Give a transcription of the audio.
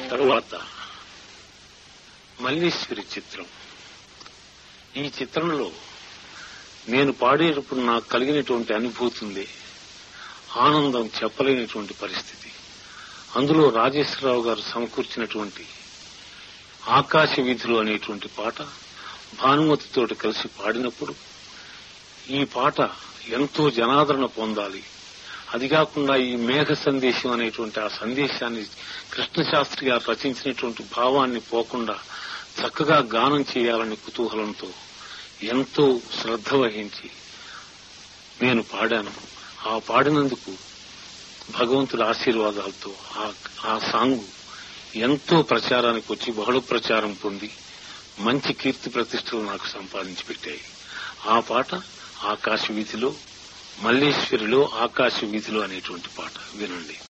తరువాత మల్లీశ్వరి చిత్రం ఈ చిత్రంలో నేను పాడేటప్పుడు నాకు కలిగినటువంటి అనుభూతి ఉంది ఆనందం చెప్పలేనటువంటి పరిస్థితి అందులో రాజేశ్వరరావు గారు సమకూర్చినటువంటి ఆకాశ వీధులు అనేటువంటి పాట భానుమతితోటి కలిసి పాడినప్పుడు ఈ పాట ఎంతో జనాదరణ పొందాలి అది కాకుండా ఈ మేఘ సందేశం అనేటువంటి ఆ సందేశాన్ని కృష్ణశాస్త్రి గారు రచించినటువంటి భావాన్ని పోకుండా చక్కగా గానం చేయాలని కుతూహలంతో ఎంతో శ్రద్ధ వహించి నేను పాడాను ఆ పాడినందుకు భగవంతుడి ఆశీర్వాదాలతో ఆ- ఆ సాంగ్ ఎంతో ప్రచారానికి వచ్చి బహుళ ప్రచారం పొంది మంచి కీర్తి ప్రతిష్టలు నాకు సంపాదించి పెట్టాయి ఆ పాట ఆకాశ వీధిలో మల్లేశ్వరిలో ఆకాశ వీధిలో అనేటువంటి పాట వినండి